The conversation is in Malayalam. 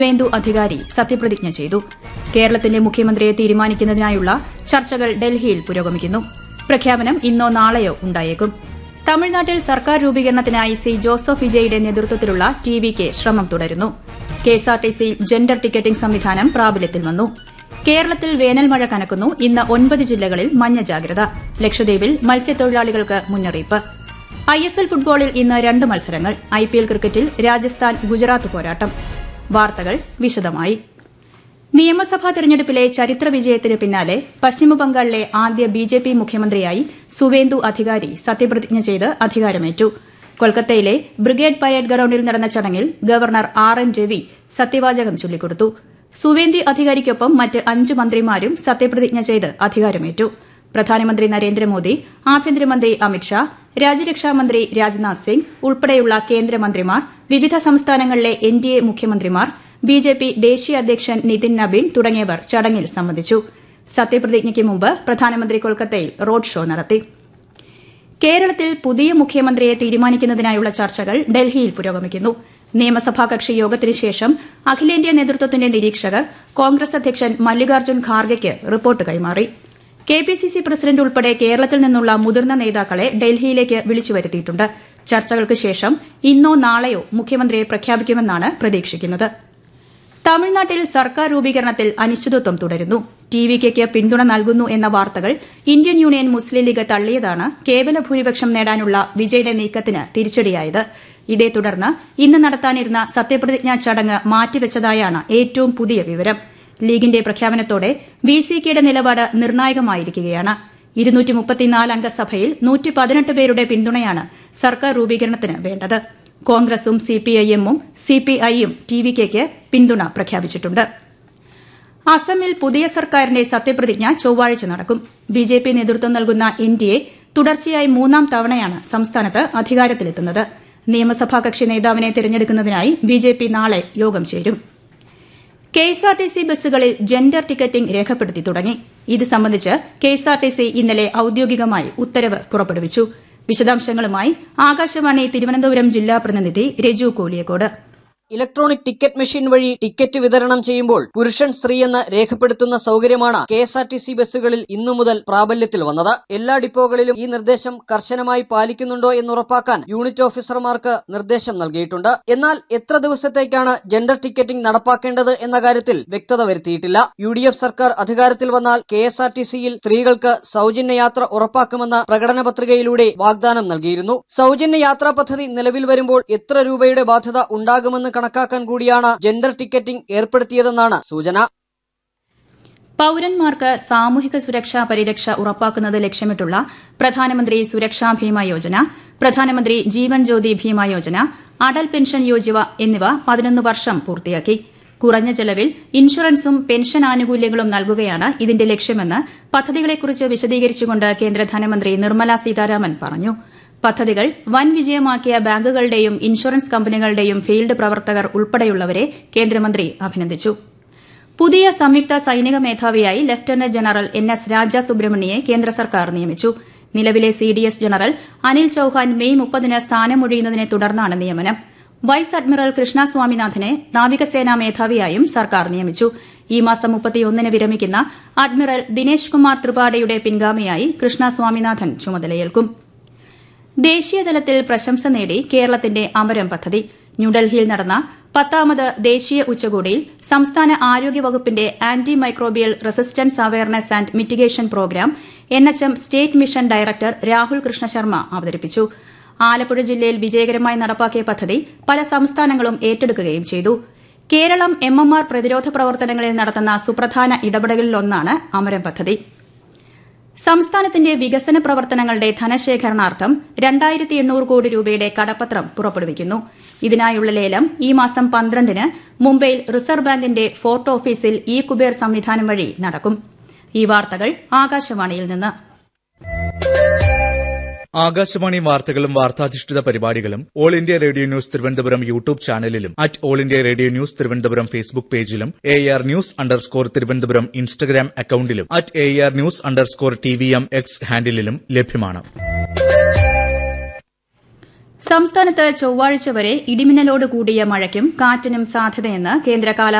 വേന്ദു അധികാരി സത്യപ്രതിജ്ഞ ചെയ്തു കേരളത്തിന്റെ മുഖ്യമന്ത്രിയെ തീരുമാനിക്കുന്നതിനായുള്ള ചർച്ചകൾ ഡൽഹിയിൽ പുരോഗമിക്കുന്നു പ്രഖ്യാപനം ഇന്നോ നാളെയോ ഉണ്ടായേക്കും തമിഴ്നാട്ടിൽ സർക്കാർ രൂപീകരണത്തിനായി സി ജോസഫ് വിജയുടെ നേതൃത്വത്തിലുള്ള ടി വിക്ക് ശ്രമം തുടരുന്നു കെഎസ്ആർടിസി ജെൻഡർ ടിക്കറ്റിംഗ് സംവിധാനം പ്രാബല്യത്തിൽ വന്നു കേരളത്തിൽ വേനൽ മഴ കനക്കുന്നു ഇന്ന് ഒൻപത് ജില്ലകളിൽ മഞ്ഞ ജാഗ്രത ലക്ഷദ്വീപിൽ മത്സ്യത്തൊഴിലാളികൾക്ക് മുന്നറിയിപ്പ് ഐഎസ്എൽ ഫുട്ബോളിൽ ഇന്ന് രണ്ട് മത്സരങ്ങൾ ഐപിഎൽ ക്രിക്കറ്റിൽ രാജസ്ഥാൻ ഗുജറാത്ത് പോരാട്ടം വാർത്തകൾ വിശദമായി നിയമസഭാ തെരഞ്ഞെടുപ്പിലെ ചരിത്ര വിജയത്തിന് പിന്നാലെ പശ്ചിമബംഗാളിലെ ആദ്യ ബിജെപി മുഖ്യമന്ത്രിയായി സുവേന്ദു അധികാരി സത്യപ്രതിജ്ഞ ചെയ്ത് അധികാരമേറ്റു കൊൽക്കത്തയിലെ ബ്രിഗേഡ് പരേഡ് ഗ്രൌണ്ടിൽ നടന്ന ചടങ്ങിൽ ഗവർണർ ആർ എൻ രവി സത്യവാചകം ചൊല്ലിക്കൊടുത്തു സുവേന്ദി അധികാരിക്കൊപ്പം മറ്റ് അഞ്ച് മന്ത്രിമാരും സത്യപ്രതിജ്ഞ ചെയ്ത് അധികാരമേറ്റു പ്രധാനമന്ത്രി നരേന്ദ്രമോദി ആഭ്യന്തരമന്ത്രി അമിത്ഷാ രാജ്യരക്ഷാമന്ത്രി രാജ്നാഥ് സിംഗ് ഉൾപ്പെടെയുള്ള കേന്ദ്രമന്ത്രിമാർ വിവിധ സംസ്ഥാനങ്ങളിലെ എൻഡിഎ മുഖ്യമന്ത്രിമാർ ബിജെപി ദേശീയ അധ്യക്ഷൻ നിതിൻ നബീൻ തുടങ്ങിയവർ ചടങ്ങിൽ സംബന്ധിച്ചു സത്യപ്രതിജ്ഞയ്ക്ക് മുമ്പ് പ്രധാനമന്ത്രി കൊൽക്കത്തയിൽ റോഡ് ഷോ നടത്തി കേരളത്തിൽ പുതിയ മുഖ്യമന്ത്രിയെ തീരുമാനിക്കുന്നതിനായുള്ള ചർച്ചകൾ ഡൽഹിയിൽ പുരോഗമിക്കുന്നു നിയമസഭാ കക്ഷി യോഗത്തിന് ശേഷം അഖിലേന്ത്യാ നേതൃത്വത്തിന്റെ നിരീക്ഷകർ കോൺഗ്രസ് അധ്യക്ഷൻ മല്ലികാർജ്ജുൻ ഖാർഗെയ്ക്ക് റിപ്പോർട്ട് കൈമാറി കെപിസിസി പ്രസിഡന്റ് ഉൾപ്പെടെ കേരളത്തിൽ നിന്നുള്ള മുതിർന്ന നേതാക്കളെ ഡൽഹിയിലേക്ക് വിളിച്ചുവരുത്തിയിട്ടുണ്ട് ചർച്ചകൾക്ക് ശേഷം ഇന്നോ നാളെയോ മുഖ്യമന്ത്രിയെ പ്രഖ്യാപിക്കുമെന്നാണ് പ്രതീക്ഷിക്കുന്നത് തമിഴ്നാട്ടിൽ സർക്കാർ രൂപീകരണത്തിൽ അനിശ്ചിതത്വം തുടരുന്നു ടി വി കെക്ക് പിന്തുണ നൽകുന്നു എന്ന വാർത്തകൾ ഇന്ത്യൻ യൂണിയൻ മുസ്ലിം ലീഗ് തള്ളിയതാണ് കേവല ഭൂരിപക്ഷം നേടാനുള്ള വിജയുടെ നീക്കത്തിന് തിരിച്ചടിയായത് ഇതേ തുടർന്ന് ഇന്ന് നടത്താനിരുന്ന സത്യപ്രതിജ്ഞാ ചടങ്ങ് മാറ്റിവെച്ചതായാണ് ഏറ്റവും പുതിയ വിവരം ലീഗിന്റെ പ്രഖ്യാപനത്തോടെ വി സി കെയുടെ നിലപാട് നിർണായകമായിരിക്കുകയാണ് അംഗ സഭയിൽ പേരുടെ പിന്തുണയാണ് സർക്കാർ രൂപീകരണത്തിന് വേണ്ടത് കോൺഗ്രസും സിപിഐഎമ്മും സിപിഐയും ടി വി കെക്ക് പിന്തുണ പ്രഖ്യാപിച്ചിട്ടുണ്ട് അസമിൽ പുതിയ സർക്കാരിന്റെ സത്യപ്രതിജ്ഞ ചൊവ്വാഴ്ച നടക്കും ബിജെപി നേതൃത്വം നൽകുന്ന എൻഡിഎ തുടർച്ചയായി മൂന്നാം തവണയാണ് സംസ്ഥാനത്ത് അധികാരത്തിലെത്തുന്നത് നിയമസഭാ കക്ഷി നേതാവിനെ തെരഞ്ഞെടുക്കുന്നതിനായി ബിജെപി നാളെ യോഗം ചേരും കെഎസ്ആർടിസി ബസ്സുകളിൽ ജെൻഡർ ടിക്കറ്റിംഗ് രേഖപ്പെടുത്തി തുടങ്ങി ഇത് സംബന്ധിച്ച് കെഎസ്ആർടിസി ഇന്നലെ ഔദ്യോഗികമായി ഉത്തരവ് പുറപ്പെടുവിച്ചു വിശദാംശങ്ങളുമായി ആകാശവാണി തിരുവനന്തപുരം ജില്ലാ പ്രതിനിധി Raju Koliyakode electronic ticket machine വഴി ടിക്കറ്റ് വിതരണം ചെയ്യുമ്പോൾ പുരുഷൻ സ്ത്രീ എന്ന് രേഖപ്പെടുത്തുന്ന സൗകര്യമാണ് K S R T C ബസ്സുകളിൽ ഇന്നു മുതൽ പ്രാബല്യത്തിൽ വന്നത് എല്ലാ ഡിപ്പോകളിലും ഈ നിർദ്ദേശം കർശനമായി പാലിക്കുന്നുണ്ടോ എന്ന് ഉറപ്പാക്കാൻ യൂണിറ്റ് ഓഫീസർമാർക്ക് നിർദ്ദേശം നൽകിയിട്ടുണ്ട് എന്നാൽ എത്ര ദിവസത്തേക്കാണ് ജെൻഡർ ടിക്കറ്റിംഗ് നടപ്പാക്കേണ്ടത് എന്ന കാര്യത്തിൽ വ്യക്തത വരുത്തിയിട്ടില്ല യു ഡി എഫ് സർക്കാർ അധികാരത്തിൽ വന്നാൽ കെ എസ് ആർ ടി സിയിൽ സ്ത്രീകൾക്ക് സൗജന്യ യാത്ര ഉറപ്പാക്കുമെന്ന പ്രകടന പത്രികയിലൂടെ വാഗ്ദാനം നൽകിയിരുന്നു സൗജന്യ യാത്രാ പദ്ധതി നിലവിൽ വരുമ്പോൾ എത്ര രൂപയുടെ ബാധ്യത ഉണ്ടാകുമെന്ന് കണക്കാക്കാൻ കൂടിയാണ് ജെൻഡർ ടിക്കറ്റിംഗ് ഏർപ്പെടുത്തിയതെന്നാണ് സൂചന പൌരന്മാർക്ക് സാമൂഹിക സുരക്ഷാ പരിരക്ഷ ഉറപ്പാക്കുന്നത് ലക്ഷ്യമിട്ടുള്ള പ്രധാനമന്ത്രി സുരക്ഷാ ഭീമ യോജന പ്രധാനമന്ത്രി ജീവൻ ജ്യോതി ഭീമ യോജന അടൽ പെൻഷൻ യോജന എന്നിവ പതിനൊന്ന് വർഷം പൂർത്തിയാക്കി കുറഞ്ഞ ചെലവിൽ ഇൻഷുറൻസും പെൻഷൻ ആനുകൂല്യങ്ങളും നൽകുകയാണ് ഇതിന്റെ ലക്ഷ്യമെന്ന് പദ്ധതികളെക്കുറിച്ച് വിശദീകരിച്ചുകൊണ്ട് കേന്ദ്ര ധനമന്ത്രി നിർമ്മല സീതാരാമൻ പറഞ്ഞു പദ്ധതികൾ വൻ വിജയമാക്കിയ ബാങ്കുകളുടെയും ഇൻഷുറൻസ് കമ്പനികളുടെയും ഫീൽഡ് പ്രവർത്തകർ ഉൾപ്പെടെയുള്ളവരെ കേന്ദ്രമന്ത്രി അഭിനന്ദിച്ചു പുതിയ സംയുക്ത സൈനിക മേധാവിയായി lieutenant general N S Raja Subramani കേന്ദ്ര സർക്കാർ നിയമിച്ചു നിലവിലെ C D S general Anil Chauhan May മുപ്പതിന് സ്ഥാനമൊഴിയുന്നതിനെ തുടർന്നാണ് നിയമനം വൈസ് അഡ്മിറൽ കൃഷ്ണ സ്വാമിനാഥനെ നാവികസേനാ മേധാവിയായും സർക്കാർ നിയമിച്ചു ഈ മാസം മുപ്പത്തിയൊന്നിന് വിരമിക്കുന്ന അഡ്മിറൽ ദിനേശ് കുമാർ ത്രിപാഠിയുടെ പിൻഗാമിയായി കൃഷ്ണ സ്വാമിനാഥൻ ചുമതലയേൽക്കും ദേശീയതലത്തിൽ പ്രശംസ നേടി കേരളത്തിന്റെ അമരം പദ്ധതി ന്യൂഡൽഹിയിൽ നടന്ന പത്താമത് ദേശീയ ഉച്ചകോടിയിൽ സംസ്ഥാന ആരോഗ്യവകുപ്പിന്റെ antimicrobial resistance awareness and mitigation programme N H M state mission director Rahul Krishna Sharma അവതരിപ്പിച്ചു ആലപ്പുഴ ജില്ലയിൽ വിജയകരമായി നടപ്പാക്കിയ പദ്ധതി പല സംസ്ഥാനങ്ങളും ഏറ്റെടുക്കുകയും ചെയ്തു കേരളം എം എം ആർ പ്രതിരോധ പ്രവർത്തനങ്ങളിൽ നടത്തുന്ന സുപ്രധാന ഇടപെടലിലൊന്നാണ് അമരം പദ്ധതി സംസ്ഥാനത്തിന്റെ വികസന പ്രവർത്തനങ്ങളുടെ ധനശേഖരണാർത്ഥം രണ്ടായിരത്തി എണ്ണൂറ് കോടി രൂപയുടെ കടപ്പത്രം പുറപ്പെടുവിക്കുന്നു ഇതിനായുള്ള ലേലം ഈ മാസം പന്ത്രണ്ടിന് മുംബൈയിൽ റിസർവ് ബാങ്കിന്റെ ഫോർട്ട് ഓഫീസിൽ ഇ കുബേർ സംവിധാനം വഴി നടക്കും ഈ വാർത്തകൾ ആകാശവാണിയിൽ നിന്ന് ആകാശവാണി വാർത്തകളും വാർത്താധിഷ്ഠിത പരിപാടികളും All India Radio news Thiruvananthapuram YouTube ചാനലിലും at All India Radio news Thiruvananthapuram Facebook പേജിലും A R news underscore Thiruvananthapuram Instagram അക്കൌണ്ടിലും at A R news underscore T V M X ഹാൻഡിലും ലഭ്യമാണ് സംസ്ഥാനത്ത് ചൊവ്വാഴ്ച വരെ ഇടിമിന്നലോട് കൂടിയ മഴയ്ക്കും കാറ്റിനും സാധ്യതയെന്ന് കേന്ദ്ര കാലാവസ്ഥാ